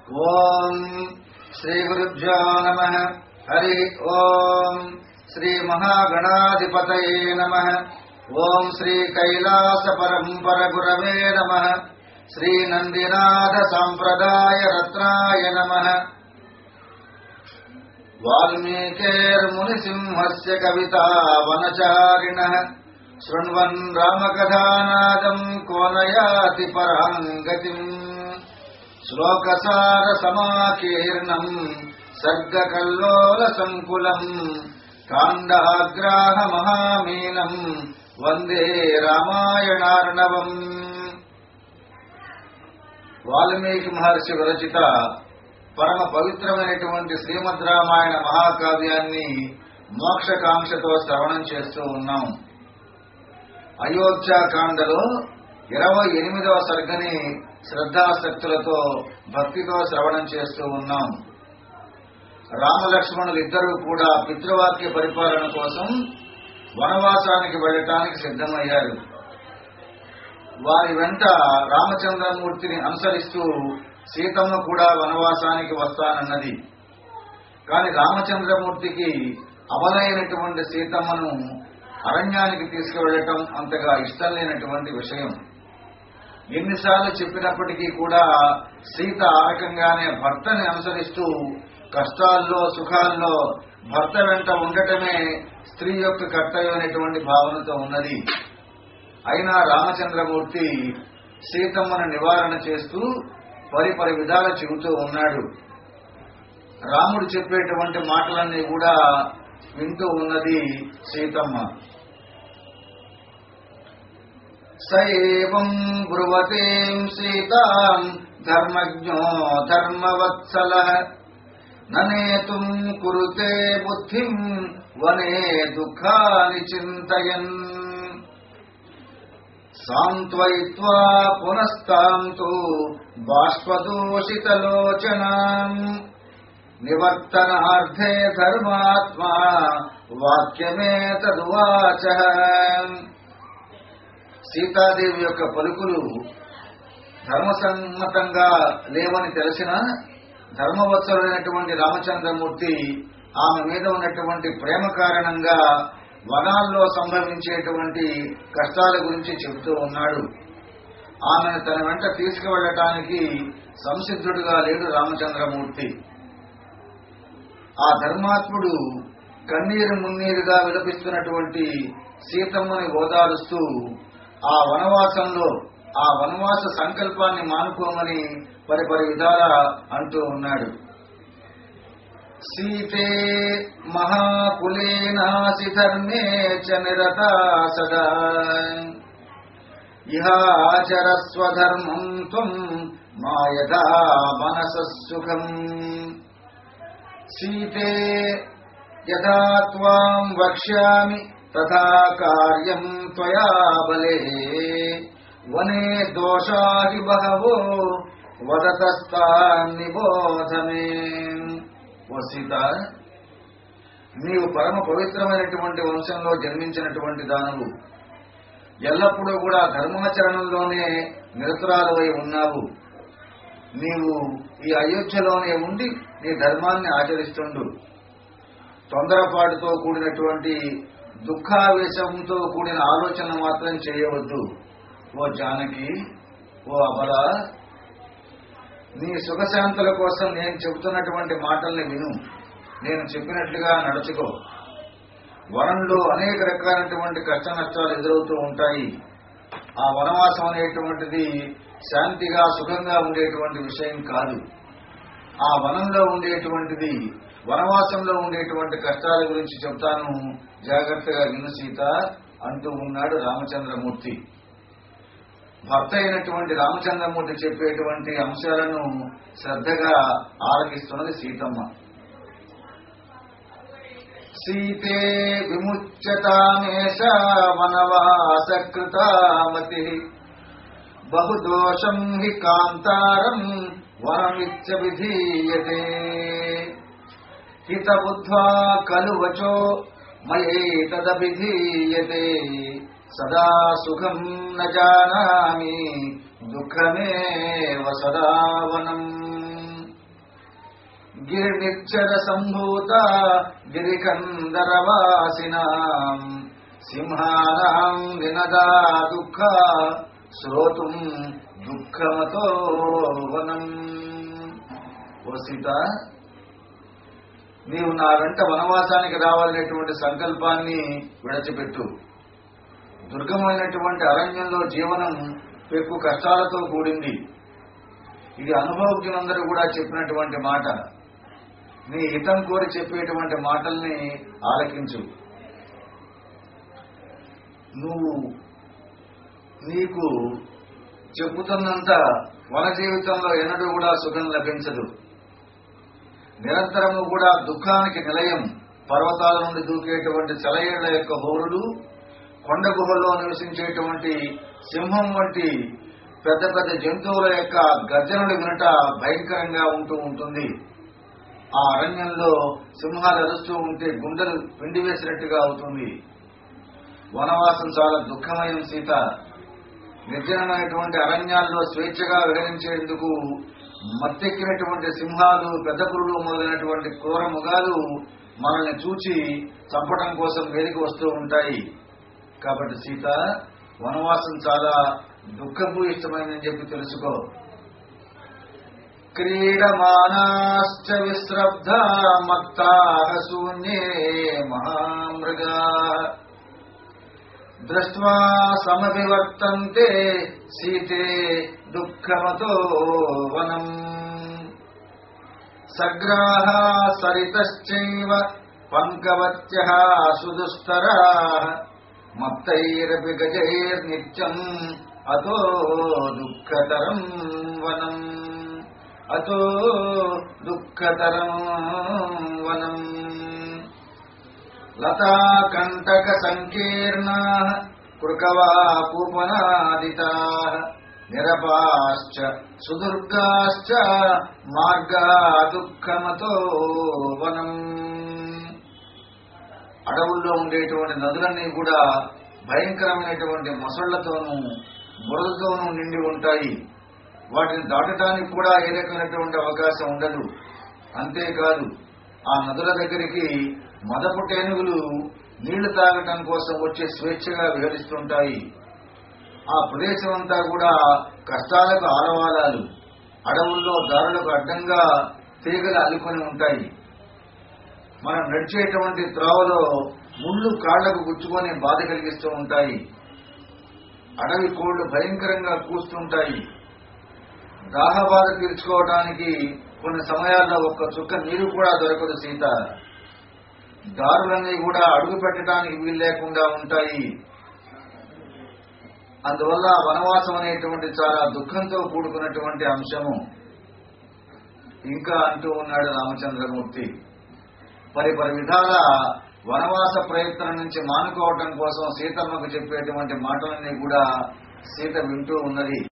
ఓం శ్రీ గురుభ్యో నమ హరి ఓం శ్రీ మహాగణాధిపతయే నమ ఓం శ్రీ కైలాస పరంపర గురవే నమ శ్రీ నందినాథ సంప్రదాయ రత్నాయ నమ వాల్మీకేర్మునిసింహస్య కవితా వనచారిణ శృण्वन् రామకథానాదం కోనయాతి పరాంగతిం శ్లోకసారసమాకీర్ణం సర్గకల్లోల సంకులం కాండాగ్రాహ మహామీనం వందే రామాయణార్ణవం వాల్మీకి మహర్షి విరచిత పరమ పవిత్రమైనటువంటి శ్రీమద్ రామాయణ మహాకావ్యాన్ని మోక్షకాంక్షతో శ్రవణం చేస్తూ ఉన్నాం అయోధ్యాకాండలో ఇరవై ఎనిమిదవ సర్గని శ్రద్ధాశక్తులతో భక్తితో శ్రవణం చేస్తూ ఉన్నాం రామలక్ష్మణులు ఇద్దరూ కూడా పితృవాక్య పరిపాలన కోసం వనవాసానికి వెళ్ళటానికి సిద్ధమయ్యారు వారి వెంట రామచంద్రమూర్తిని అనుసరిస్తూ సీతమ్మ కూడా వనవాసానికి వస్తానన్నది కాని రామచంద్రమూర్తికి అమలైనటువంటి సీతమ్మను అరణ్యానికి తీసుకువెళ్ళటం అంతగా ఇష్టం లేనటువంటి విషయం ఎన్నిసార్లు చెప్పినప్పటికీ కూడా సీత ఆ రకంగానే భర్తని అనుసరిస్తూ కష్టాల్లో సుఖాల్లో భర్త వెంట ఉండటమే స్త్రీ యొక్క కర్తవ్యమైనటువంటి భావనతో ఉన్నది అయినా రామచంద్రమూర్తి సీతమ్మను నివారణ చేస్తూ పరిపరి విధాలు చెబుతూ ఉన్నాడు రాముడు చెప్పేటువంటి మాటలన్నీ కూడా వింటూ ఉన్నది సీతమ్మ సైవం బ్రువతీం సీతాం ధర్మజ్ఞో ధర్మవత్సల ననేతుం కురుతే బుద్ధిం వనే దుఃఖాని చింతయన్ సాంత్వయిత్వా పునస్తాం తు బాష్పదూషితలోచనాం నివర్తనార్థే ధర్మాత్మా వాక్యమే తదువాచ సీతాదేవి యొక్క పలుకులు ధర్మసమ్మతంగా లేవని తెలిసిన ధర్మవత్సరుడైనటువంటి రామచంద్రమూర్తి ఆమె మీద ఉన్నటువంటి ప్రేమ కారణంగా వనాల్లో సంభవించేటువంటి కష్టాల గురించి చెబుతూ ఉన్నాడు ఆమెను తన వెంట తీసుకువెళ్ళటానికి సంసిద్ధుడుగా లేడు రామచంద్రమూర్తి ఆ ధర్మాత్ముడు కన్నీరు మున్నీరుగా విలపిస్తున్నటువంటి సీతమ్మని ఓదారుస్తూ ఆ వనవాసంలో ఆ వనవాస సంకల్పాన్ని మానుకోమని పరిపరి విధాల అంటూ ఉన్నాడు సీతే మహాకులేనాసి ధర్మే చ నిరత సదా ఇహాచరస్వధర్మం త్వం మాయదా మనస సుఖం సీతే యథా త్వాం వక్ష్యామి తథా కార్యం త్వయా బలే వనే దోషాహి బహవో వదతస్తాన్నిబోధమే ఓ సీత నీవు పరమ పవిత్రమైనటువంటి వంశంలో జన్మించినటువంటి దానవు ఎల్లప్పుడూ కూడా ధర్మాచరణంలోనే నిరతురాలవై ఉన్నావు నీవు ఈ అయోధ్యలోనే ఉండి నీ ధర్మాన్ని ఆచరిస్తుండు తొందరపాటుతో కూడినటువంటి దుఃఖావేశంతో కూడిన ఆలోచన మాత్రం చేయవద్దు ఓ జానకి ఓ అబల నీ సుఖశాంతుల కోసం నేను చెబుతున్నటువంటి మాటల్ని విను నేను చెప్పినట్లుగా నడుచుకో వనంలో అనేక రకాలైనటువంటి కష్ట నష్టాలు ఎదురవుతూ ఉంటాయి ఆ వనవాసం అనేటువంటిది శాంతిగా సుఖంగా ఉండేటువంటి విషయం కాదు ఆ వనంలో ఉండేటువంటిది వనవాసంలో ఉండేటువంటి కష్టాల గురించి చెప్తాను జాగ్రత్తగా విను సీత అంటూ ఉన్నాడు రామచంద్రమూర్తి భర్త అయినటువంటి రామచంద్రమూర్తి చెప్పేటువంటి అంశాలను శ్రద్ధగా ఆలకిస్తున్నది సీతమ్మ సీతే విముచ్యతామేష వనవాసకృతామతి బహుదోషం హి కాంతారం వనమిత్య విధీయతే హితబుద్ధ్వా ఖలు వచో మయేతదభిధీయతే సదా సుఖం న జానామి దుఃఖమేవ సదా వనం గిరి నిర్చర సంభూత గిరికందరవాసినాం సింహానాం వినదా దుఃఖ శ్రోతుం దుఃఖమతో వనం ఓ సీత నీవు నా వెంట వనవాసానికి రావాలనేటువంటి సంకల్పాన్ని విడచిపెట్టు దుర్గమైనటువంటి అరణ్యంలో జీవనం ఎక్కువ కష్టాలతో కూడింది ఇది అనుభవజ్ఞులందరూ కూడా చెప్పినటువంటి మాట నీ హితం కోరి చెప్పేటువంటి మాటల్ని ఆలకించు నువ్వు నీకు చెప్పుతున్నంత వన జీవితంలో ఎన్నడూ కూడా సుఖం లభించదు నిరంతరము కూడా దుఃఖానికి నిలయం పర్వతాల నుండి దూకేటువంటి చలయేళ్ల యొక్క హోరులు కొండ గుహల్లో నివసించేటువంటి సింహం వంటి పెద్ద పెద్ద జంతువుల యొక్క గర్జనలు వినట భయంకరంగా ఉంటూ ఉంటుంది ఆ అరణ్యంలో సింహాలు అరుస్తూ ఉంటే గుండెలు పిండి వేసినట్టుగా అవుతుంది వనవాసం చాలా దుఃఖమైన సీత నిర్జనమైనటువంటి అరణ్యాల్లో స్వేచ్ఛగా విహరించేందుకు మత్తెక్కినటువంటి సింహాలు పెద్ద పురులు మొదలైనటువంటి క్రూర ముగాలు మనల్ని చూచి చంపడం కోసం వేదిక వస్తూ ఉంటాయి కాబట్టి సీత వనవాసం చాలా దుఃఖభూయిష్టమైనని చెప్పి తెలుసుకో క్రీడమానాశ్చ విశ్రబ్ధ మత్తాహ శూన్యే మహామృగా దృష్ట్వా సమవివర్తంతే సీతే దుఃఖమతో వనం సగ్రాహ సరితశ్చైవ పంకవత్య సుదుస్తరా మత్తైరపి గజైర్నిత్యం అతో దుఃఖతరం వనం అతో దుఃఖతరం వనం లతాకంటక సంకీర్ణ కృకవా కూపనాదితా నిరపాశ్చ సుదుర్గాశ్చ మార్గా దుఃఖమతో వనం అడవుల్లో ఉండేటువంటి నదులన్నీ కూడా భయంకరమైనటువంటి మొసళ్లతోనూ బురదతోనూ నిండి ఉంటాయి వాటిని దాటడానికి కూడా ఏ రకమైనటువంటి అవకాశం ఉండదు అంతేకాదు ఆ నదుల దగ్గరికి మదపు టేనుగులు నీళ్లు తాగటం కోసం వచ్చి స్వేచ్ఛగా విహరిస్తుంటాయి ఆ ప్రదేశం అంతా కూడా కష్టాలకు ఆలవాలాలు అడవుల్లో దారులకు అడ్డంగా తీగలు అల్లుకొని ఉంటాయి మనం నడిచేటువంటి త్రోవలో ముళ్ళు కాళ్లకు గుచ్చుకొని బాధ కలిగిస్తూ ఉంటాయి అడవి కోళ్లు భయంకరంగా కూస్తుంటాయి దాహబాధ తీర్చుకోవడానికి కొన్ని సమయాల్లో ఒక్క చుక్క నీరు కూడా దొరకదు సీత దారులన్నీ కూడా అడుగు పెట్టడానికి వీలు లేకుండా ఉంటాయి అందువల్ల వనవాసం అనేటువంటి చాలా దుఃఖంతో కూడుకున్నటువంటి అంశము ఇంకా అంటూ ఉన్నాడు రామచంద్రమూర్తి పరిపరి విధాల వనవాస ప్రయత్నం నుంచి మానుకోవటం కోసం సీతమ్మకు చెప్పేటువంటి మాటలన్నీ కూడా సీత వింటూ ఉన్నది